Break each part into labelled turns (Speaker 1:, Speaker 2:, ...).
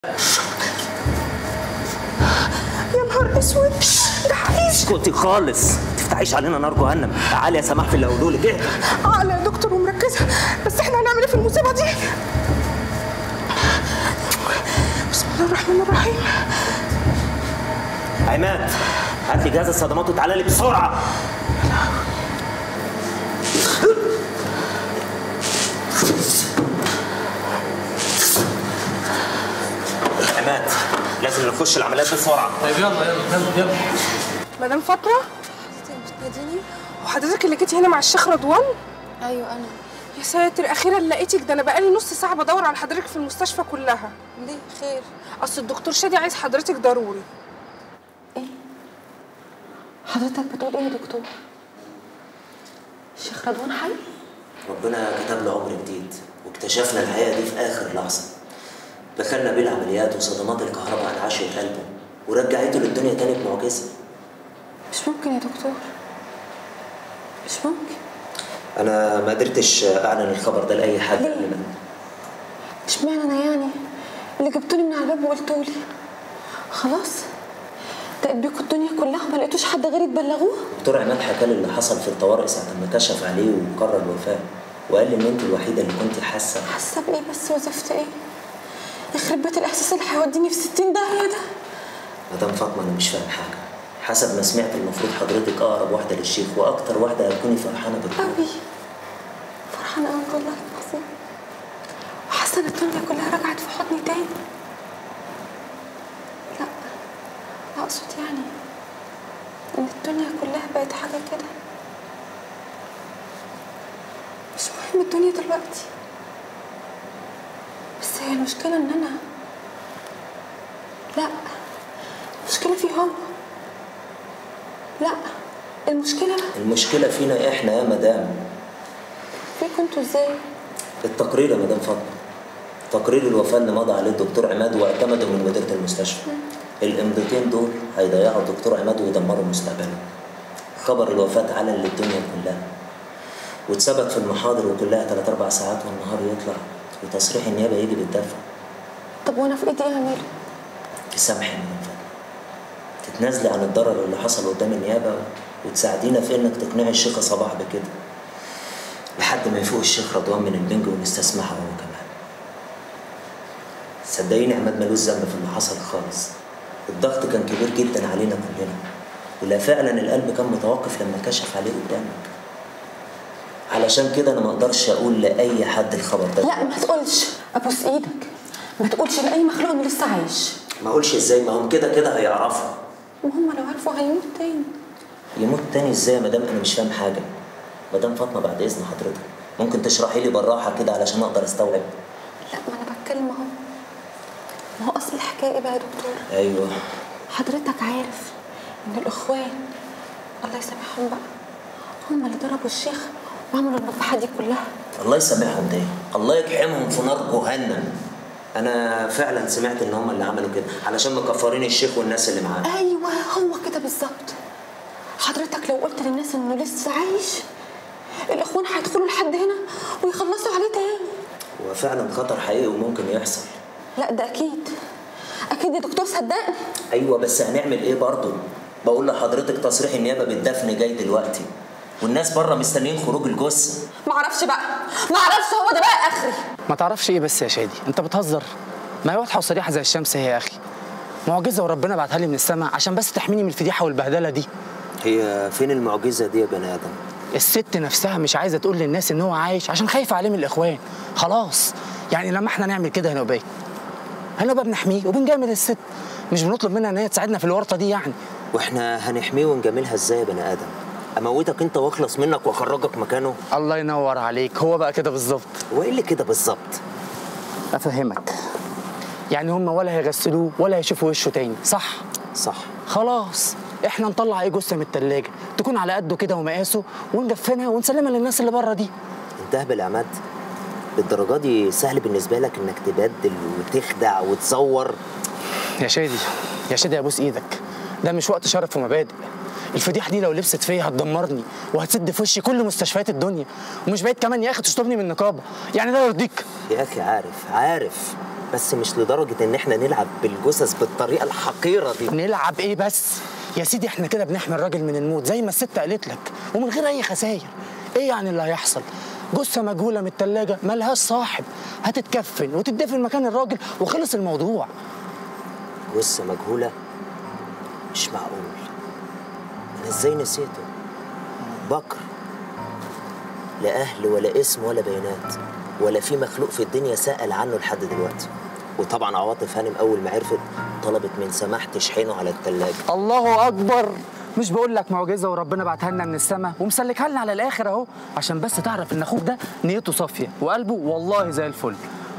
Speaker 1: يا نهار اسود ده حقيقي
Speaker 2: اسكتي خالص تفتحيش علينا نار جهنم تعالي يا سماح في اللي هقوله لك اهدى
Speaker 1: عقلة يا دكتور ومركزة بس احنا هنعمل ايه في المصيبة دي؟ بسم الله الرحمن الرحيم
Speaker 2: عماد هات لي جهاز الصدمات وتعالى لي بسرعه عماد لازم نخش العمليات بسرعه
Speaker 3: طيب يلا يلا يلا يلا
Speaker 1: مدام فاطمة
Speaker 4: بتناديني؟
Speaker 1: وحضرتك اللي جيتي هنا مع الشيخ رضوان؟
Speaker 4: ايوه انا
Speaker 1: يا ساتر اخيرا لقيتك ده انا بقالي نص ساعة بدور على حضرتك في المستشفى كلها
Speaker 4: ليه خير
Speaker 1: اصل الدكتور شادي عايز حضرتك ضروري
Speaker 4: حضرتك بتقول ايه يا دكتور الشيخ رضوان حي
Speaker 2: ربنا كتب له عمر جديد واكتشفنا الحقيقه دي في اخر لحظه دخلنا بيه العمليات وصدمات الكهرباء انعشت قلبه ورجعته للدنيا تاني بمعجزه
Speaker 4: مش ممكن يا دكتور مش ممكن
Speaker 2: انا ما قدرتش اعلن الخبر ده لاي حد
Speaker 4: ليه؟
Speaker 2: قبل ما
Speaker 4: اشمعنى انا يعني اللي جبتوني من على الباب وقلتولي خلاص دقت بيكوا الدنيا كلها وما لقيتوش حد غير تبلغوه
Speaker 2: دكتور عماد حكى لي اللي حصل في الطوارئ ساعه ما كشف عليه وقرر الوفاه وقال لي ان انت الوحيده اللي كنت حاسه
Speaker 4: حاسه بايه بس وزفت ايه يخرب بيت الاحساس اللي هيوديني في 60 داهيه ده
Speaker 2: مدام فاطمه انا مش فاهم حاجه حسب ما سمعت المفروض حضرتك اقرب واحده للشيخ واكتر واحده هتكوني فرحانه بالدكتور
Speaker 4: قوي فرحانه قوي والله العظيم وحاسه ان الدنيا كلها رجعت في حضني تاني لا اقصد يعني ان الدنيا كلها بقت حاجه كده مش مهم الدنيا دلوقتي بس هي المشكله ان انا لا المشكله فيه هو لا المشكله
Speaker 2: المشكله فينا احنا يا مدام
Speaker 4: فيكم انتوا ازاي
Speaker 2: التقرير يا مدام فاطمه تقرير الوفاه اللي مضى عليه الدكتور عماد واعتمده من مديريه المستشفى الامضتين دول هيضيعوا الدكتور عماد ويدمروا مستقبله خبر الوفاه علن للدنيا كلها واتثبت في المحاضر وكلها 3 4 ساعات والنهار يطلع وتصريح النيابه يجي بالدفع
Speaker 4: طب وانا في ايدي ايه اعمله
Speaker 2: تسامحي يا مدام فاطمه تتنازلي عن الضرر اللي حصل قدام النيابه وتساعدينا في انك تقنعي الشيخ صباح بكده لحد ما يفوق الشيخ رضوان من البنج ونستسمحه هو كمان صدقيني عماد ملوش ذنب في اللي حصل خالص الضغط كان كبير جدا علينا كلنا ولا فعلا القلب كان متوقف لما كشف عليه قدامك علشان كده انا ما اقدرش اقول لاي حد الخبر ده
Speaker 4: لا ما تقولش ابوس ايدك ما تقولش لاي مخلوق انه لسه عايش
Speaker 2: ما اقولش ازاي ما هم كده كده هيعرفوا
Speaker 4: وهم لو عرفوا هيموت تاني
Speaker 2: يموت تاني ازاي يا مدام انا مش فاهم حاجه مدام فاطمه بعد اذن حضرتك ممكن تشرحي لي بالراحه كده علشان اقدر استوعب
Speaker 4: لا ما انا بتكلم اهو ما هو اصل الحكايه ايه بقى يا دكتور
Speaker 2: ايوه
Speaker 4: حضرتك عارف ان الاخوان الله يسامحهم بقى هم اللي ضربوا الشيخ وعملوا المذبحه دي كلها
Speaker 2: الله يسامحهم ده الله يجحمهم في نار جهنم انا فعلا سمعت ان هم اللي عملوا كده علشان مكفرين الشيخ والناس اللي معاه
Speaker 4: ايوه هو كده بالظبط حضرتك لو قلت للناس انه لسه عايش الاخوان هيدخلوا لحد هنا ويخلصوا عليه تاني
Speaker 2: هو فعلا خطر حقيقي وممكن يحصل
Speaker 4: لا ده اكيد اكيد يا دكتور صدقني
Speaker 2: ايوه بس هنعمل ايه برضه بقول لحضرتك تصريح النيابه بالدفن جاي دلوقتي والناس بره مستنيين خروج الجثه
Speaker 4: معرفش بقى معرفش هو ده بقى اخري
Speaker 3: ما تعرفش ايه بس يا شادي انت بتهزر ما هي واضحه وصريحه زي الشمس هي يا اخي معجزه وربنا بعتها لي من السماء عشان بس تحميني من الفضيحه والبهدله دي
Speaker 2: هي فين المعجزه دي يا بني ادم
Speaker 3: الست نفسها مش عايزه تقول للناس ان هو عايش عشان خايفه عليه من الاخوان خلاص يعني لما احنا نعمل كده هنبقى ايه هنبقى بنحميه وبنجامل الست مش بنطلب منها ان هي تساعدنا في الورطه دي يعني
Speaker 2: واحنا هنحميه ونجاملها ازاي يا بني ادم اموتك انت واخلص منك واخرجك مكانه
Speaker 3: الله ينور عليك هو بقى كده بالظبط
Speaker 2: هو ايه اللي كده بالظبط
Speaker 3: افهمك يعني هم ولا هيغسلوه ولا هيشوفوا وشه تاني صح
Speaker 2: صح
Speaker 3: خلاص احنا نطلع ايه جثه من التلاجة تكون على قده كده ومقاسه ونجفنها ونسلمها للناس اللي بره دي
Speaker 2: انت اهبل يا عماد الدرجه دي سهل بالنسبه لك انك تبدل وتخدع وتصور
Speaker 3: يا شادي يا شادي ابوس ايدك ده مش وقت شرف ومبادئ الفضيحه دي لو لبست فيا هتدمرني وهتسد في وشي كل مستشفيات الدنيا ومش بعيد كمان يا اخي تشطبني من النقابه يعني ده يرضيك
Speaker 2: يا اخي عارف عارف بس مش لدرجه ان احنا نلعب بالجثث بالطريقه الحقيره دي
Speaker 3: نلعب ايه بس يا سيدي احنا كده بنحمي الراجل من الموت زي ما الست قالت لك ومن غير اي خسائر ايه يعني اللي هيحصل جثه مجهوله من التلاجة ملهاش صاحب هتتكفن وتدفن مكان الراجل وخلص الموضوع
Speaker 2: جثه مجهوله مش معقول انا ازاي نسيته بكر لا اهل ولا اسم ولا بيانات ولا في مخلوق في الدنيا سأل عنه لحد دلوقتي وطبعا عواطف هانم اول ما عرفت طلبت من سماح تشحنه على التلاجة
Speaker 3: الله اكبر مش بقول لك معجزه وربنا بعتها لنا من السماء ومسلكها لنا على الاخر اهو عشان بس تعرف ان اخوك ده نيته صافيه وقلبه والله زي الفل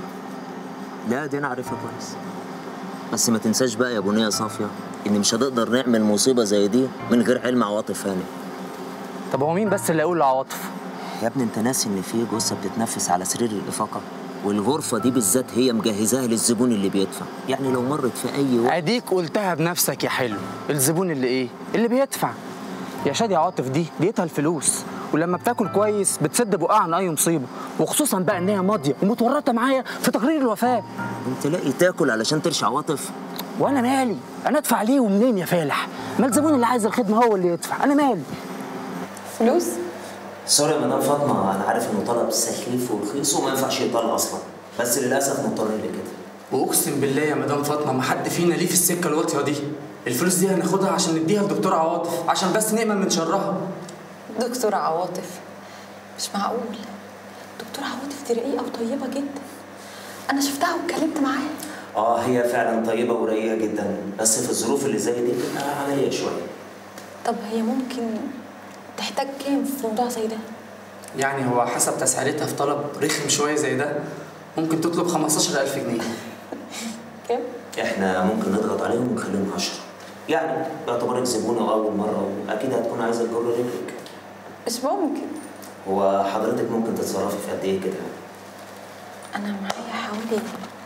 Speaker 2: لا دي انا عارفها كويس بس ما تنساش بقى يا بنيه صافيه ان مش هنقدر نعمل مصيبه زي دي من غير علم عواطف هانم
Speaker 3: طب هو مين بس اللي يقول لعواطف
Speaker 2: يا ابني انت ناسي ان في جثه بتتنفس على سرير الافاقه والغرفه دي بالذات هي مجهزاها للزبون اللي بيدفع يعني لو مرت في اي وقت
Speaker 3: اديك قلتها بنفسك يا حلو الزبون اللي ايه اللي بيدفع يا شادي عاطف دي ديتها الفلوس ولما بتاكل كويس بتسد بقها عن اي مصيبه وخصوصا بقى ان هي ماضيه ومتورطه معايا في تقرير الوفاه
Speaker 2: انت لاقي تاكل علشان ترشي عواطف
Speaker 3: وانا مالي انا ادفع ليه ومنين يا فالح ما الزبون اللي عايز الخدمه هو اللي يدفع انا مالي
Speaker 4: فلوس
Speaker 2: سوري يا مدام فاطمه انا عارف انه طلب سخيف ورخيص وما ينفعش يطلع اصلا بس للاسف مضطرين لكده
Speaker 3: واقسم بالله يا مدام فاطمه ما حد فينا ليه في السكه الواطيه دي الفلوس دي هناخدها عشان نديها لدكتور عواطف عشان بس نأمن من شرها
Speaker 4: دكتور عواطف مش معقول دكتور عواطف دي رقيقه وطيبه جدا انا شفتها واتكلمت معاها
Speaker 2: اه هي فعلا طيبه ورقيقه جدا بس في الظروف اللي زي دي بتبقى عمليه شويه
Speaker 4: طب هي ممكن تحتاج كام في موضوع زي ده
Speaker 3: يعني هو حسب تسعيرتها في طلب رخم شويه زي ده ممكن تطلب 15000 جنيه
Speaker 4: كام
Speaker 2: احنا ممكن نضغط عليهم ونخليهم 10 يعني باعتبارك زبونه واول مره واكيد هتكون عايزه تجر رجلك
Speaker 4: مش ممكن
Speaker 2: هو حضرتك ممكن تتصرفي في قد ايه كده
Speaker 4: انا معايا حوالي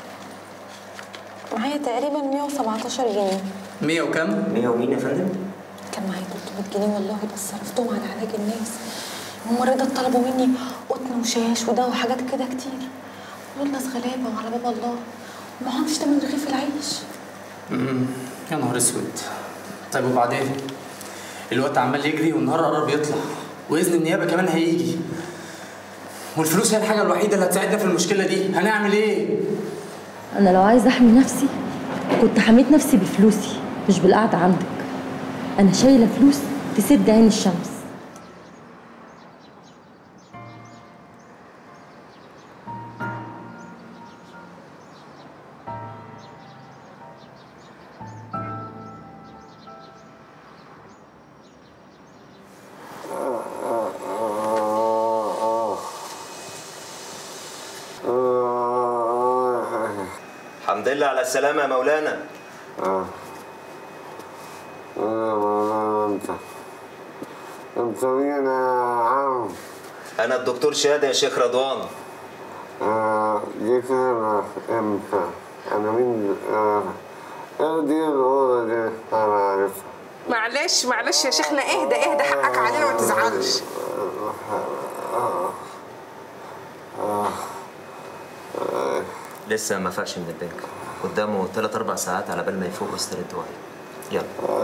Speaker 4: معايا تقريبا 117 جنيه
Speaker 3: 100 وكام
Speaker 2: 100 ومين يا فندم؟
Speaker 4: كان معايا 300 جنيه والله بس صرفتهم على علاج الناس الممرضة طلبوا مني قطن وشاش وده وحاجات كده كتير دول ناس غلابة وعلى باب الله ومعهمش تمن رغيف العيش
Speaker 3: امم يا نهار اسود طيب وبعدين الوقت عمال يجري والنهار قرب يطلع واذن النيابه كمان هيجي والفلوس هي الحاجه الوحيده اللي هتساعدنا في المشكله دي هنعمل ايه
Speaker 5: انا لو عايزه احمي نفسي كنت حميت نفسي بفلوسي مش بالقعده عندك انا شايله فلوس تسد عين الشمس
Speaker 2: الحمد لله على السلامه يا مولانا
Speaker 6: انت انت مين يا عم؟
Speaker 2: انا الدكتور شهاده يا شيخ رضوان
Speaker 6: آه، جيت هنا امتى؟ انا مين؟ آه، ايه دي الاوضه دي؟ انا عارفها
Speaker 1: معلش معلش يا شيخنا اهدى اهدى حقك علينا ما تزعلش
Speaker 2: لسه ما فاقش من البنك قدامه 3 4 ساعات على بال ما يفوق ويسترد وعيه يلا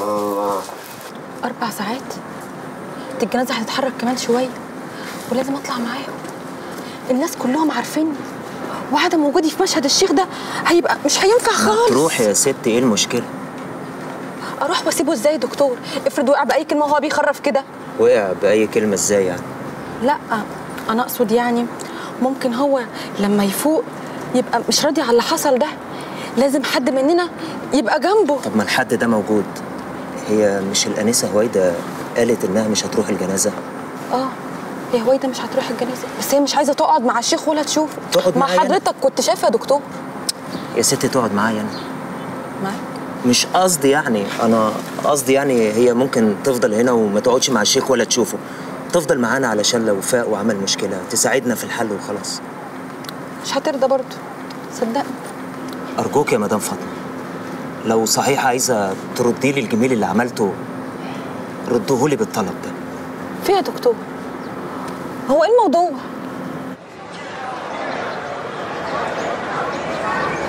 Speaker 4: أربع ساعات دي الجنازة هتتحرك كمان شوية ولازم أطلع معاهم الناس كلهم عارفيني وعدم وجودي في مشهد الشيخ ده هيبقى مش هينفع خالص
Speaker 2: تروح يا ست ايه المشكله
Speaker 4: اروح واسيبه ازاي يا دكتور افرض وقع باي كلمه وهو بيخرف كده
Speaker 2: وقع باي كلمه ازاي يعني
Speaker 4: لا انا اقصد يعني ممكن هو لما يفوق يبقى مش راضي على اللي حصل ده لازم حد مننا يبقى جنبه
Speaker 2: طب ما الحد ده موجود هي مش الانسه هويده قالت انها مش هتروح الجنازه
Speaker 4: اه هي هويدا مش هتروح الجنازه بس هي مش عايزه تقعد مع الشيخ ولا تشوفه
Speaker 2: تقعد
Speaker 4: مع
Speaker 2: معايا أنا؟
Speaker 4: حضرتك كنت شايفه يا دكتور
Speaker 2: يا ست تقعد معايا انا
Speaker 4: معاك
Speaker 2: مش قصدي يعني انا قصدي يعني هي ممكن تفضل هنا وما تقعدش مع الشيخ ولا تشوفه تفضل معانا علشان لو فاق وعمل مشكله تساعدنا في الحل وخلاص
Speaker 4: مش هترضى برضه صدقني
Speaker 2: ارجوك يا مدام فاطمه لو صحيح عايزه تردي لي الجميل اللي عملته ردهولي بالطلب ده
Speaker 4: فين يا دكتور هو ايه الموضوع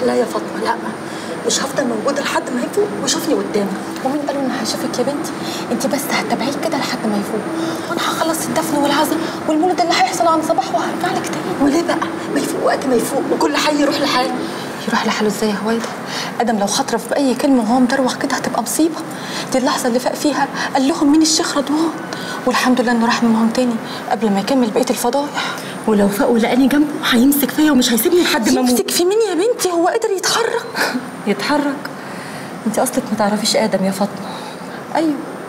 Speaker 5: لا يا فاطمه لا مش هفضل موجوده لحد ما يفوق ويشوفني قدامه
Speaker 4: ومين قالوا اني هشوفك يا بنتي انت بس هتتابعيه كده لحد ما يفوق وانا هخلص الدفن والعزاء والمولد اللي هيحصل عن صباح وهرجع لك تاني
Speaker 5: وليه بقى ما يفوق وقت ما يفوق وكل حي يروح لحاله
Speaker 4: يروح لحاله ازاي يا هويدا ادم لو خاطره في اي كلمه وهو مدروخ كده هتبقى مصيبه دي اللحظه اللي فاق فيها قال لهم مين الشيخ رضوان والحمد لله انه راح منهم تاني قبل ما يكمل بقيه الفضايح
Speaker 5: ولو فاق ولقاني جنبه هيمسك فيا ومش هيسيبني لحد ما اموت
Speaker 4: يمسك في مين يا بنتي هو قادر يتحرك
Speaker 5: يتحرك انت اصلك ما تعرفيش ادم يا فاطمه
Speaker 4: ايوه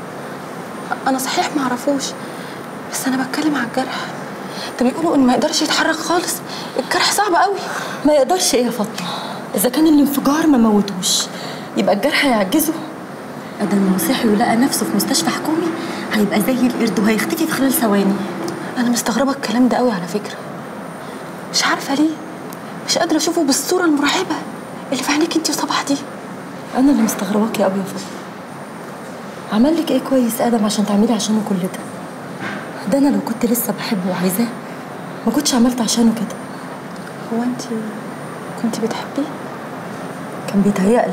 Speaker 4: انا صحيح ما اعرفوش بس انا بتكلم على الجرح ده بيقولوا ان ما يقدرش يتحرك خالص الجرح صعب قوي
Speaker 5: ما يقدرش ايه يا فاطمه اذا كان الانفجار ما موتوش يبقى الجرح هيعجزه ادم لو صحي ولقى نفسه في مستشفى حكومي هيبقى زي القرد وهيختفي في خلال ثواني
Speaker 4: انا مستغربه الكلام ده قوي على فكره مش عارفه ليه مش قادره اشوفه بالصوره المرعبه اللي في عينيك انت وصباح دي
Speaker 5: انا اللي مستغرباكي قوي يا فاطمه عمل لك ايه كويس ادم عشان تعملي عشانه كل ده ده انا لو كنت لسه بحبه وعايزاه ما كنتش عملت عشانه كده
Speaker 4: هو انت كنت بتحبيه
Speaker 5: كان بيتهيألي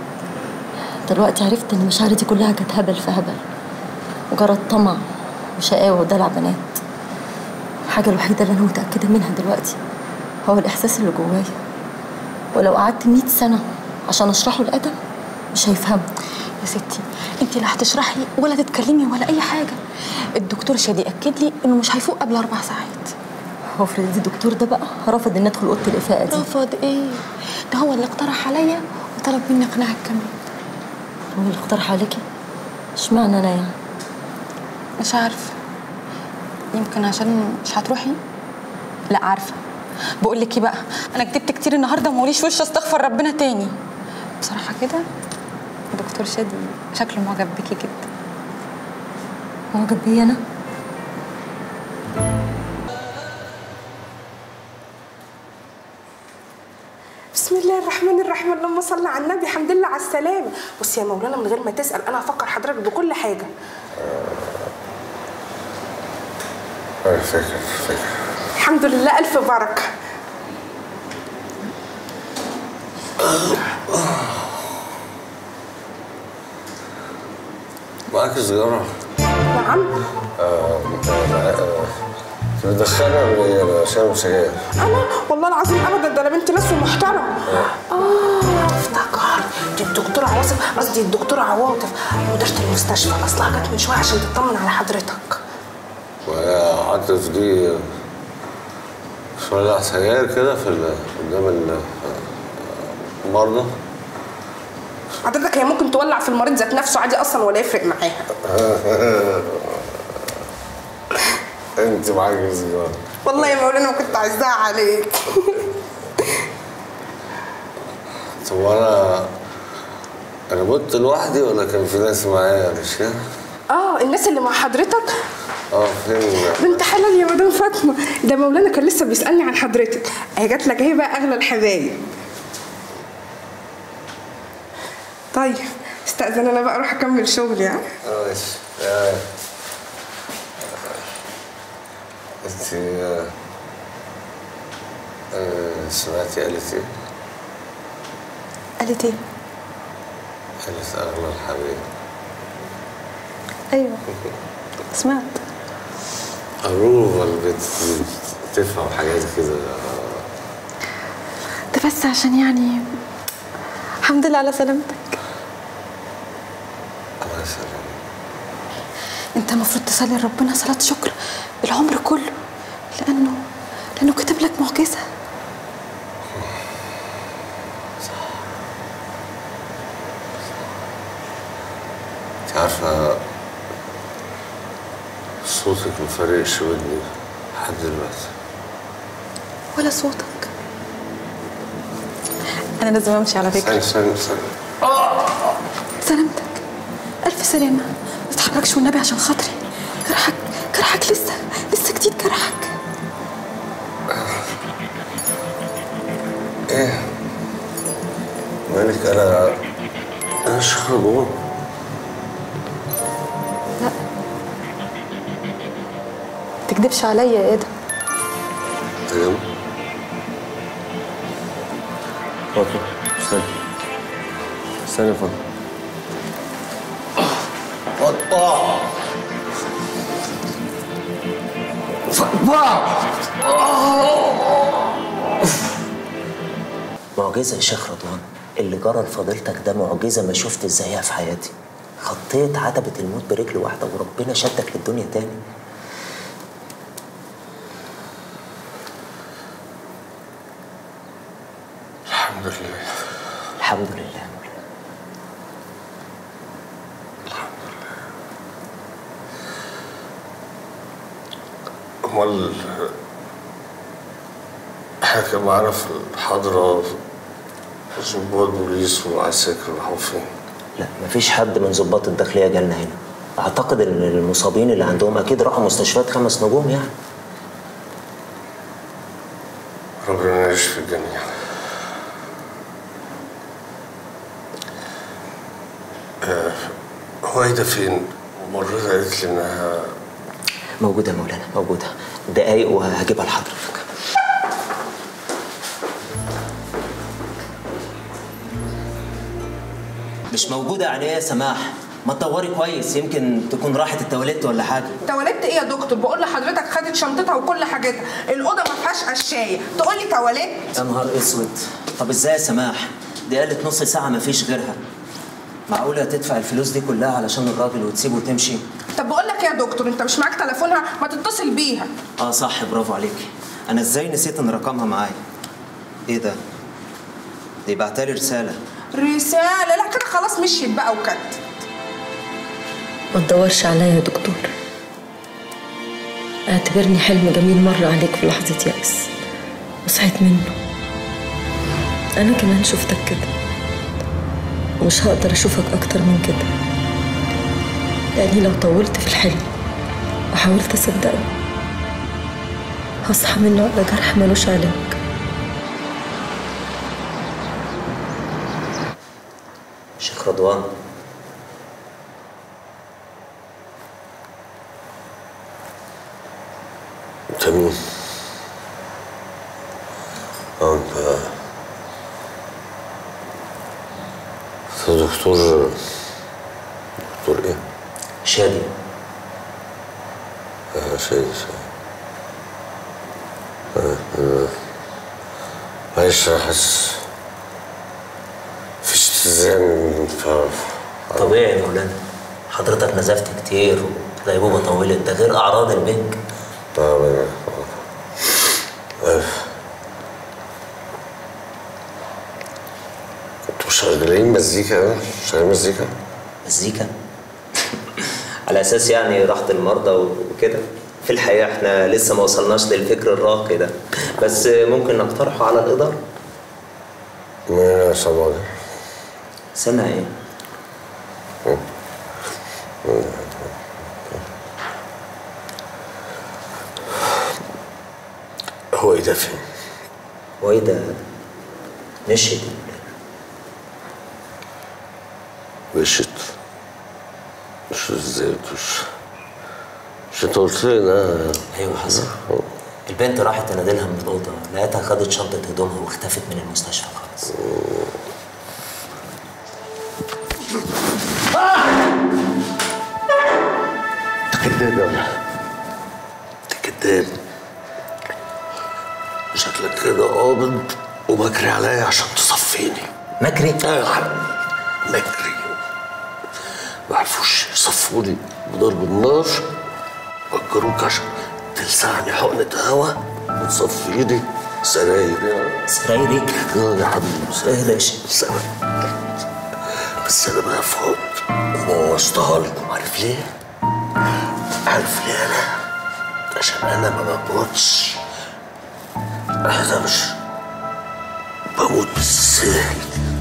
Speaker 5: دلوقتي عرفت ان مشاعري دي كلها كانت هبل في هبل مجرد طمع وشقاوة ودلع بنات الحاجة الوحيدة اللي أنا متأكدة منها دلوقتي هو الإحساس اللي جوايا ولو قعدت مئة سنة عشان أشرحه لآدم مش هيفهمه
Speaker 4: يا ستي انت لا هتشرحي ولا تتكلمي ولا اي حاجه الدكتور شادي اكد لي انه مش هيفوق قبل اربع ساعات
Speaker 5: هو فريد الدكتور ده بقى رفض إن أدخل أوضة الإفاءة دي
Speaker 4: رفض ايه ده هو اللي اقترح عليا وطلب مني اقنعك كمان
Speaker 5: هو اللي اقترح عليكي اشمعنى أنا يعني
Speaker 4: مش عارفه يمكن عشان مش هتروحي لا عارفه بقول لك ايه بقى انا كدبت كتير النهارده وموليش وش استغفر ربنا تاني بصراحه كده دكتور شادي شكله معجب بيكي جدا
Speaker 5: معجب بيا أنا
Speaker 1: بسم الله الرحمن الرحيم اللهم صل على النبي الحمد لله على السلامة بص يا مولانا من غير ما تسأل أنا هفكر حضرتك بكل حاجة
Speaker 6: أنا فاكر فاكر
Speaker 1: الحمد لله ألف بركة
Speaker 6: معاك سيجارة؟
Speaker 1: نعم
Speaker 6: مدخنة ولا إيه؟ أنا شارب سجاير
Speaker 1: أنا والله العظيم أبدا ده أنا بنت ناس ومحترم آه افتكرت دي الدكتورة عواصف قصدي الدكتورة عواطف مديرة المستشفى أصلها جت من شوية عشان تطمن على حضرتك
Speaker 6: وهي عاطف دي تولع سجاير كده في ال- قدام ال- المرضى
Speaker 1: حضرتك هي ممكن تولع في المريض ذات نفسه عادي أصلا ولا يفرق معاها
Speaker 6: انت معاك سيجارة
Speaker 1: والله يا مولانا ما كنت عايزاها عليك
Speaker 6: طب وانا انا مت لوحدي ولا كان في ناس معايا مش كده؟
Speaker 1: اه الناس اللي مع حضرتك
Speaker 6: اه فين
Speaker 1: بنت حلال يا مدام فاطمه ده مولانا كان لسه بيسالني عن حضرتك اهي جات لك اهي بقى اغلى الحبايب طيب استاذن انا بقى اروح اكمل شغلي ها
Speaker 6: اه ماشي آه. انت آه، آه، سمعتي قالت ايه؟
Speaker 4: قالت ايه
Speaker 6: قالت اغلى الحبايب
Speaker 4: ايوه سمعت
Speaker 6: أروه البنت تفهم حاجات كده
Speaker 4: ده بس عشان يعني الحمد لله على سلامتك
Speaker 6: الله يسلمك
Speaker 4: انت المفروض تصلي لربنا صلاة شكر العمر كله لانه لانه كتب لك معجزة
Speaker 6: انت عارفة صوتك مفرقش ودني لحد دلوقتي
Speaker 4: ولا صوتك انا لازم امشي على فكرة
Speaker 6: ثانية ثانية ثانية
Speaker 4: سلامتك الف سلامة ما تتحركش والنبي عشان خاطري جرحك جرحك لسه لسه جديد جرحك
Speaker 6: ايه مالك انا انا مش خربان
Speaker 4: لا تكدبش عليا يا ادم
Speaker 6: تمام فاطمة استنى استنى يا فاطمة فاطمة
Speaker 2: معجزة يا شيخ رضوان اللي جرى لفضيلتك ده معجزة ما شفت زيها في حياتي خطيت عتبة الموت برجل واحدة وربنا شدك للدنيا تاني
Speaker 6: الحمد لله
Speaker 2: الحمد لله يا مولانا
Speaker 6: امال احنا كان معانا في الحضرة ضباط بوليس وعساكر راحوا فين؟
Speaker 2: لا مفيش حد من ضباط الداخلية جالنا هنا أعتقد إن المصابين اللي عندهم أكيد راحوا مستشفيات خمس نجوم يعني
Speaker 6: ربنا يشفي الجميع آه، هويدا فين؟ مرة قالت لي انها
Speaker 2: موجودة يا مولانا موجودة دقايق وهجيبها لحضرتك مش موجودة يعني ايه يا سماح ما تدوري كويس يمكن تكون راحت التواليت ولا حاجة
Speaker 1: تواليت ايه يا دكتور بقول لحضرتك خدت شنطتها وكل حاجتها الاوضه ما فيهاش قشايه تقول لي تواليت
Speaker 2: يا نهار اسود طب ازاي يا سماح دي قالت نص ساعة مفيش غيرها معقولة تدفع الفلوس دي كلها علشان الراجل وتسيبه وتمشي
Speaker 1: طب بقول لك إيه يا دكتور انت مش معاك تليفونها ما تتصل بيها
Speaker 2: اه صح برافو عليكي انا ازاي نسيت ان رقمها معايا ايه ده دي بعتلي رسالة
Speaker 1: رساله لا كده خلاص مشيت بقى وكت
Speaker 5: ما تدورش عليا يا دكتور اعتبرني حلم جميل مر عليك في لحظة يأس وصحيت منه أنا كمان شفتك كده ومش هقدر أشوفك أكتر من كده لأني لو طولت في الحلم وحاولت أصدقه هصحى منه على جرح ملوش علاج
Speaker 2: شيخ رضوان
Speaker 6: انت مين؟ اه انت انت دكتور دكتور ايه؟
Speaker 2: شادي
Speaker 6: اه شيء شيء اه اه معلش انا حاسس في اتزان ف
Speaker 2: طبيعي يا مولانا حضرتك نزفت كتير وغيبوبة طولت ده غير أعراض البنج
Speaker 6: اه اه انتوا شغالين مزيكا شغالين مزيكا؟
Speaker 2: مزيكا على أساس يعني راحة المرضى وكده في الحقيقة احنا لسه ما وصلناش للفكر الراقي ده بس ممكن نقترحه على الإدارة
Speaker 6: مين يا صباح
Speaker 2: سمع ايه؟
Speaker 6: هو ايه ده فين؟
Speaker 2: وايه ده مشيت
Speaker 6: مشيت مش ازاي مش مش انت قلت لي انها
Speaker 2: ايوه حصل البنت راحت تنادلها من الأوضة لقيتها خدت شنطة هدومها واختفت من المستشفى خالص
Speaker 6: انت كداب يا ولد انت كداب شكلك كده قابض وبكري عليا عشان تصفيني
Speaker 2: مكري
Speaker 6: ايوه يا حبيبي بكري ما عرفوش يصفوني بضرب النار فكروك عشان تلسعني حقنة هوا وتصفيني سراير يا
Speaker 2: سرايري
Speaker 6: اه يا حبيبي
Speaker 2: ايه ده يا شيخ؟
Speaker 6: بس انا بس انا بقى فوت وبوظتها لكم عارف ليه؟ عارف ليه انا؟ عشان انا ما بموتش انا مش بموت بالسهل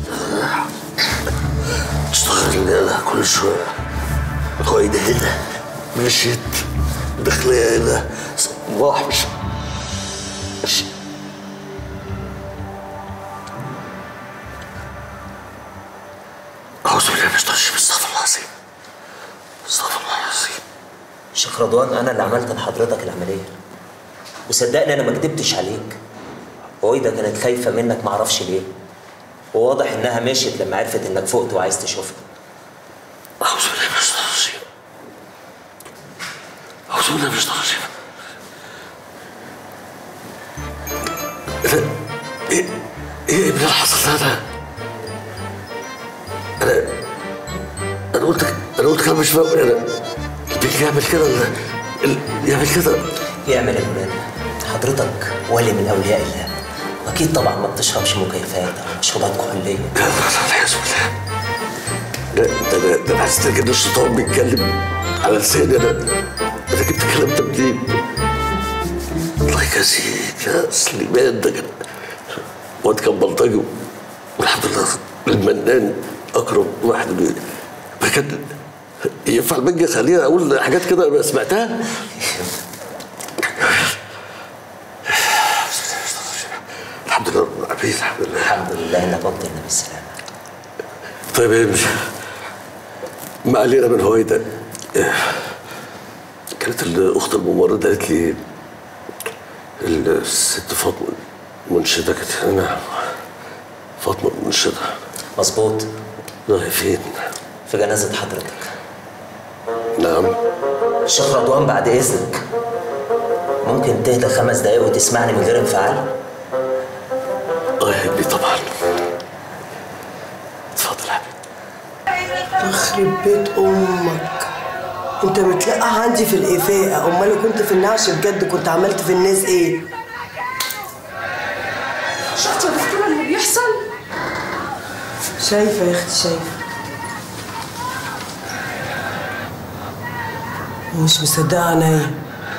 Speaker 6: اشتغل لي انا كل شويه هويدا هنا مشيت داخلية هنا صباح مش مش أعوذ بالله من الشيطان الرجيم استغفر الله العظيم استغفر الله العظيم
Speaker 2: شيخ رضوان انا اللي عملت لحضرتك العمليه وصدقني انا ما كدبتش عليك هويدا كانت خايفه منك ما اعرفش ليه وواضح انها مشيت لما عرفت انك فقت وعايز تشوفك
Speaker 7: أعوذ بالله من الشيطان الرجيم أعوذ بالله من الشيطان الرجيم أنا إيه إيه ابن الحصل هذا؟ أنا أنا قلت أنا قلت كلام مش فاهم أنا البيت يعمل كده ال- ال- يعمل كده
Speaker 2: يعمل يا مولانا حضرتك ولي من اولياء الله واكيد طبعا ما بتشربش مكيفات او مشروبات كحوليه
Speaker 7: لا لا لا والعياذ بالله ده ده ده ده انا حسيت كده الشيطان بيتكلم على لساني انا انا جبت الكلام ده منين؟ الله يجازيك يا سليمان ده كان واد كان بلطجي والحمد لله المنان اقرب واحد بي- ما كان ينفع المانجا خليني اقول حاجات كده أنا سمعتها الحمد لله رب العالمين الحمد لله
Speaker 2: الحمد لله انك قمت لنا بالسلامه
Speaker 7: طيب ايه مش ما علينا من هويدا إيه، كانت الاخت الممرضه قالت لي الست فاطمه منشده كانت هنا فاطمه منشده
Speaker 2: مظبوط
Speaker 7: والله فين
Speaker 2: في جنازه حضرتك
Speaker 7: نعم
Speaker 2: الشيخ رضوان بعد اذنك ممكن تهدى خمس دقايق وتسمعني من غير انفعال
Speaker 7: الله يهدي طبعا اتفضل يا حبيبي
Speaker 8: يخرب بيت امك انت متلقى عندي في الافاقه امال لو كنت في النعش بجد كنت عملت في الناس ايه
Speaker 1: شفت يا دكتوره اللي بيحصل
Speaker 8: شايفه يا اختي شايفه مش مصدقه عينيا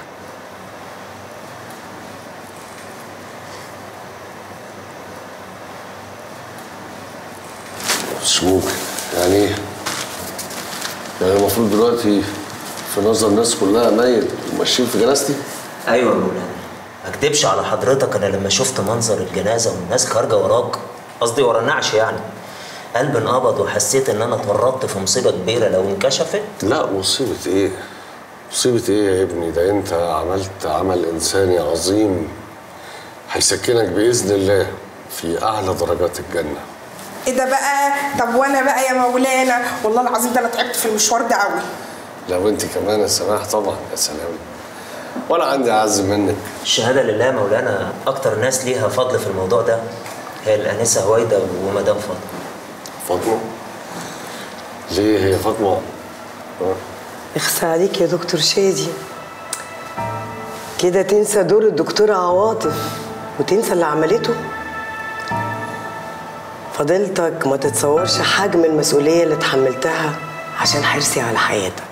Speaker 7: مش ممكن يعني ايه؟ يعني المفروض دلوقتي في نظر الناس كلها ميت وماشيين في جنازتي
Speaker 2: ايوه يا مولانا ما اكدبش على حضرتك انا لما شفت منظر الجنازه والناس خارجه وراك قصدي ورا النعش يعني قلبي انقبض وحسيت ان انا اتورطت في مصيبه كبيره لو انكشفت
Speaker 7: لا مصيبة ايه؟ مصيبة ايه يا ابني؟ ده انت عملت عمل انساني عظيم هيسكنك بإذن الله في أعلى درجات الجنة
Speaker 1: ايه ده بقى طب وانا بقى يا مولانا والله العظيم ده انا تعبت في المشوار ده قوي
Speaker 7: لو انت كمان يا سماح طبعا يا سلام وانا عندي اعز منك
Speaker 2: الشهاده لله يا مولانا اكتر ناس ليها فضل في الموضوع ده هي الانسه هويده ومدام فاطمه
Speaker 7: فاطمة ليه هي فاطمة؟ ها؟
Speaker 8: اخسى عليك يا دكتور شادي كده تنسى دور الدكتورة عواطف وتنسى اللي عملته فضيلتك ما تتصورش حجم المسؤولية اللي اتحملتها عشان حرصي على حياتك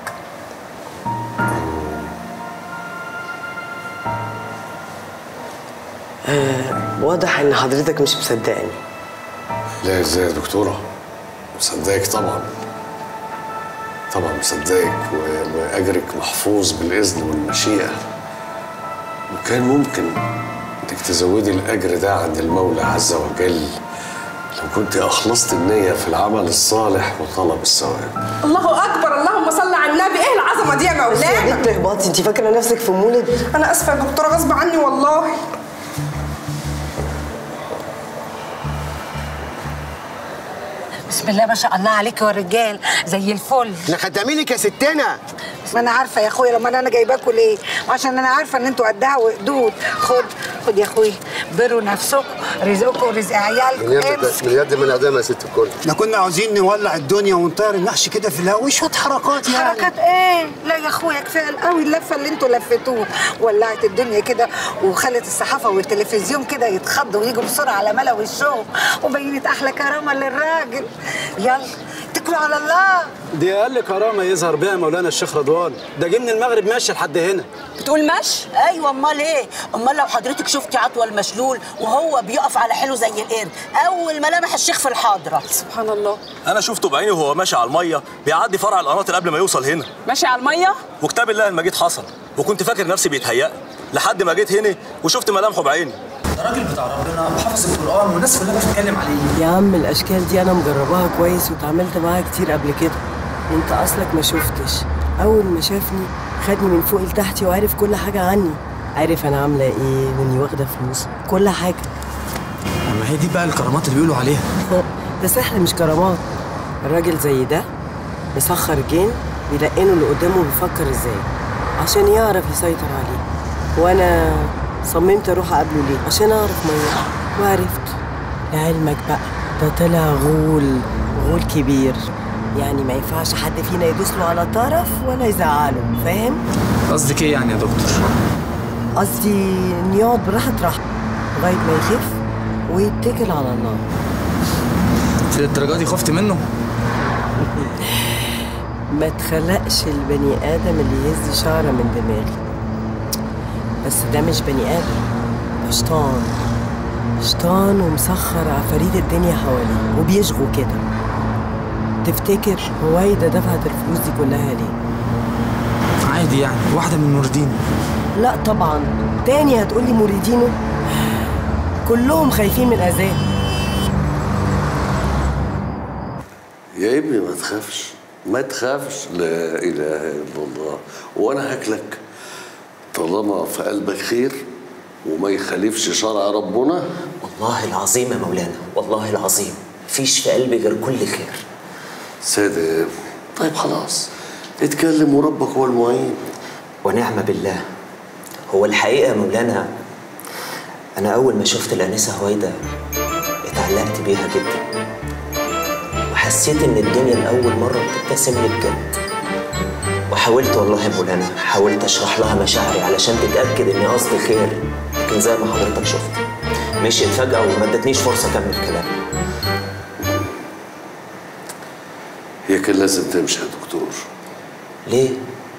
Speaker 8: آه واضح ان حضرتك مش مصدقني
Speaker 7: لا ازاي يا دكتورة؟ مصدقك طبعا طبعا مصدقك و- وأجرك محفوظ بالإذن والمشيئة وكان ممكن إنك تزودي الأجر ده عند المولى عز وجل لو كنت أخلصت النية في العمل الصالح وطلب الثواب
Speaker 1: الله اكبر اللهم صل على النبي ايه العظمه دي يا
Speaker 8: يا
Speaker 1: مولانا
Speaker 8: بنت اهبطي انت فاكره نفسك في مولد
Speaker 1: انا اسفه يا دكتوره غصب عني والله
Speaker 9: بسم الله ما شاء الله عليك يا رجال زي الفل
Speaker 10: احنا خدامينك يا ستنا
Speaker 9: ما انا عارفه يا اخويا لما انا جايباكوا ليه عشان انا عارفه ان انتوا قدها وقدود خد خد يا اخويا بروا نفسكم رزقكم ورزق عيالكم امسك
Speaker 10: من يد من ادام يا ست الكل
Speaker 11: احنا كنا عاوزين نولع الدنيا ونطير النحش كده في الهواء شويه حركات يعني
Speaker 9: حركات ايه لا يا اخويا كفايه قوي اللفه اللي انتوا لفتوه ولعت الدنيا كده وخلت الصحافه والتلفزيون كده يتخضوا ويجوا بسرعه على ملا وشهم وبينت احلى كرامه للراجل يلا اتكلوا على الله
Speaker 11: دي اقل كرامه يظهر بيها مولانا الشيخ رضوان ده جه من المغرب ماشي لحد هنا
Speaker 12: بتقول مشي ايوه امال ايه امال لو حضرتك شفتي عطوه المشلول وهو بيقف على حيله زي القرد اول ملامح الشيخ في الحاضره
Speaker 1: سبحان الله
Speaker 13: انا شفته بعيني وهو ماشي على الميه بيعدي فرع القناطر قبل ما يوصل هنا
Speaker 1: ماشي على الميه
Speaker 13: وكتاب الله لما جيت حصل وكنت فاكر نفسي بيتهيأ لحد ما جيت هنا وشفت ملامحه بعيني
Speaker 3: ده راجل بتاع ربنا وحافظ القرآن والناس كلها بتتكلم عليه
Speaker 8: يا عم الاشكال دي انا مجرباها كويس واتعاملت معاها كتير قبل كده انت اصلك ما شفتش اول ما شافني خدني من فوق لتحت وعارف كل حاجه عني عارف انا عامله ايه واني واخده فلوس كل حاجه
Speaker 11: اما
Speaker 3: هي دي بقى الكرامات اللي بيقولوا عليها
Speaker 8: ده سحر مش كرامات الراجل زي ده مسخر جين بيلقنه اللي قدامه بيفكر ازاي عشان يعرف يسيطر عليه وانا صممت اروح اقابله ليه عشان اعرف ميه وعرفت لعلمك بقى ده طلع غول غول كبير يعني ما ينفعش حد فينا يدوس له على طرف ولا يزعله فاهم
Speaker 3: قصدك ايه يعني يا دكتور
Speaker 8: قصدي إن يقعد براحة راحته لغاية ما يخف ويتكل على الله
Speaker 3: في الدرجه دي خفت منه
Speaker 8: ما تخلقش البني آدم اللي يهز شعرة من دماغي بس ده مش بني آدم ده شيطان شيطان ومسخر عفاريت الدنيا حواليه وبيشغوا كده تفتكر هويدا دفعت الفلوس دي كلها ليه؟
Speaker 3: عادي يعني واحده من موردين
Speaker 8: لا طبعا تاني هتقولي مريدينه كلهم خايفين من اذاه
Speaker 7: يا ابني ما تخافش ما تخافش لا اله الا الله وانا هاكلك طالما في قلبك خير وما يخالفش شرع ربنا
Speaker 2: والله العظيم يا مولانا والله العظيم مفيش في قلبي غير كل خير
Speaker 7: سادة طيب خلاص اتكلم وربك هو المعين
Speaker 2: ونعم بالله هو الحقيقة يا مولانا أنا أول ما شفت الأنسة هويدا اتعلقت بيها جدا وحسيت إن الدنيا لأول مرة بتبتسم لي بجد وحاولت والله يا مولانا حاولت أشرح لها مشاعري علشان تتأكد إني قصدي خير لكن زي ما حضرتك شفت مشيت فجأة وما ادتنيش فرصة أكمل كلامي
Speaker 7: هي كان لازم تمشي يا دكتور
Speaker 2: ليه؟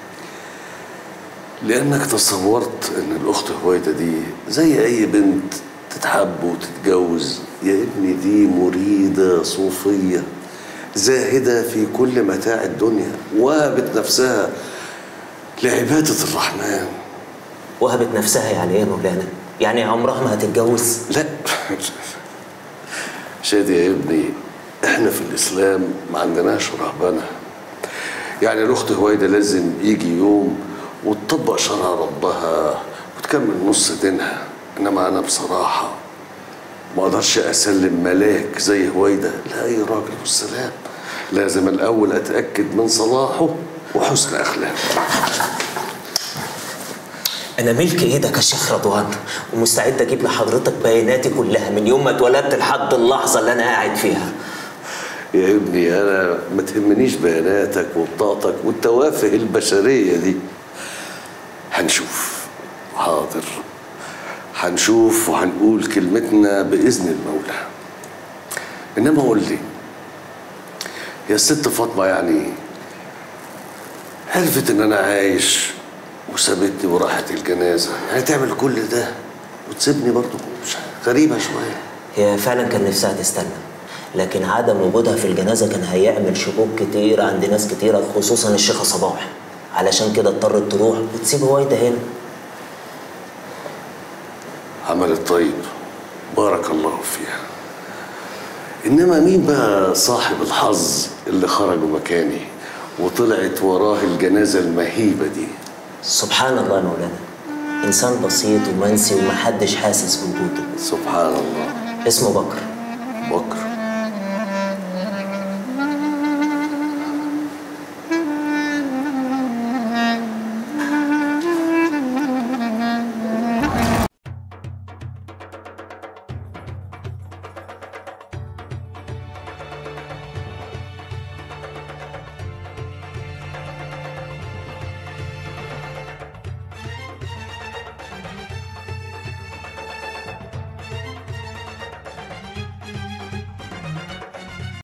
Speaker 7: لأنك تصورت إن الأخت هويدا دي زي أي بنت تتحب وتتجوز يا ابني دي مريدة صوفية زاهدة في كل متاع الدنيا وهبت نفسها لعبادة الرحمن
Speaker 2: وهبت نفسها يعني إيه يا مولانا؟ يعني عمرها ما هتتجوز؟
Speaker 7: لا شادي يا ابني احنا في الإسلام ما عندناش رهبنة يعني الأخت هويدا لازم يجي يوم وتطبق شرع ربها وتكمل نص دينها إنما أنا بصراحة ما أقدرش أسلم ملاك زي هويدا لأي راجل والسلام لازم الأول أتأكد من صلاحه وحسن أخلاقه
Speaker 2: أنا ملك إيدك يا شيخ رضوان ومستعد أجيب لحضرتك بياناتي كلها من يوم ما اتولدت لحد اللحظة اللي أنا قاعد فيها
Speaker 7: يا ابني أنا ما تهمنيش بياناتك وبطاقتك والتوافه البشرية دي هنشوف حاضر هنشوف وهنقول كلمتنا بإذن المولى إنما قول لي يا ست فاطمة يعني عرفت إن أنا عايش وسابتني وراحت الجنازة يعني تعمل كل ده وتسيبني برضه مش غريبة شوية
Speaker 2: هي فعلا كان نفسها تستنى لكن عدم وجودها في الجنازة كان هيعمل شكوك كتير عند ناس كتيرة خصوصا الشيخة صباح علشان كده اضطرت تروح وتسيب هويدا هنا
Speaker 7: عملت طيب بارك الله فيها انما مين بقى صاحب الحظ اللي خرجوا مكاني وطلعت وراه الجنازه المهيبه دي
Speaker 2: سبحان الله يا مولانا إنسان بسيط ومنسي ومحدش حاسس بوجوده
Speaker 7: سبحان الله
Speaker 2: اسمه بكر